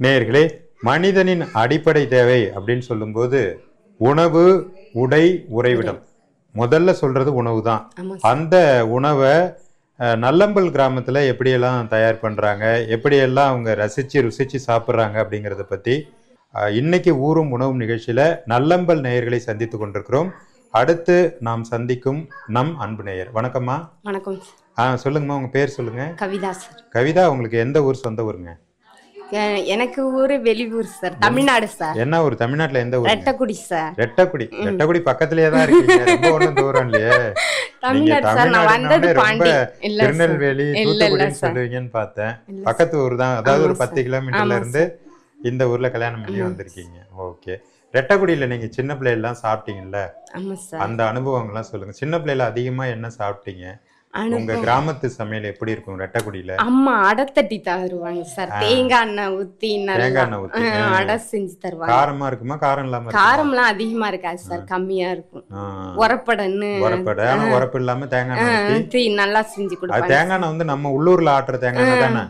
நேயர்களே மனிதனின் அடிப்படை தேவை அப்படின்னு சொல்லும்போது உணவு உடை உறைவிடம் முதல்ல சொல்றது உணவு தான் ஆமா அந்த உணவை அஹ், நல்லம்பல் கிராமத்தில் எப்படியெல்லாம் தயார் பண்ணுறாங்க எப்படியெல்லாம் அவங்க ரசித்து ருசித்து சாப்பிட்றாங்க அப்படிங்கிறத பற்றி அஹ், இன்னைக்கு ஊரும் உணவும் நிகழ்ச்சியில் நல்லம்பல் நேயர்களை சந்தித்து கொண்டிருக்கிறோம் அடுத்து நாம் சந்திக்கும் நம் அன்பு நேயர் வணக்கம்மா வணக்கம் சார் ஆ சொல்லுங்கம்மா உங்கள் பேர் சொல்லுங்கள் கவிதா சார் கவிதா உங்களுக்கு எந்த ஊர் சொந்த ஊருங்க எ- எனக்கு ஊரு வெளியூர் சார் தமிழ்நாடு சார் என்ன ஊர் தமிழ்நாட்டில் எந்த ஊர் ரெட்டக்குடி சார் ரெட்டக்குடி ரெட்டக்குடி பக்கத்துலயே தான் இருக்கீங்க ரொம்ப ஒன்றும் தூரம் இல்லையே நீங்க தமிழ்நாடு சார் நான் வந்தது தமிழ்நாடுனாலே ரொம்ப பாண்டி இல்ல சார் திருநெல்வேலி இல்ல, இல்ல தூத்துக்குடின்னு சார். சொல்லுவீங்கன்னு பார்த்தேன் இல்ல பக்கத்து ஊர் தான் அதாவது ஒரு ஆமா பத்து சார். கிலோமீட்டர்ல ஆமா இருந்து இந்த ஊர்ல கல்யாணம் பண்ணி வந்திருக்கீங்க ஓகே ரெட்டக்குடியில நீங்க சின்ன பிள்ளைல சாப்பிட்டீங்கல்ல ஆமா சார் அந்த அனுபவங்கள்லாம் சொல்லுங்க சின்ன பிள்ளைல அதிகமா என்ன சாப்பிட்டீங்க உங்க அனுபவம் கிராமத்து சமையல் எப்படி இருக்கும் ரெட்டக்குடியில அம்மா அடை தட்டி தருவாங்க சார் தேங்காய் எண்ணெய் ஊத்தி நல்லா தேங்காய் எண்ணெய் ஊத்தி, ஆ, ஆ. அடை செஞ்சு தருவாங்க காரமா இருக்குமா காரம் இல்லாம இருக்குமா? காரம்லாம் அதிகமா இருக்காது சார் கம்மியா இருக்கும் ஆ, உரப்படன்னு உரப்படை ஆனா உரப்பு இல்லாம தேங்காய் எண்ணெய் ஊத்தி ஊத்தி நல்லா செஞ்சு அது கொடுப்பாங்க தேங்காய் எண்ணெய் வந்து நம்ம உள்ளூர்ல ஆட்டுற தேங்காய் எண்ணெய் தானே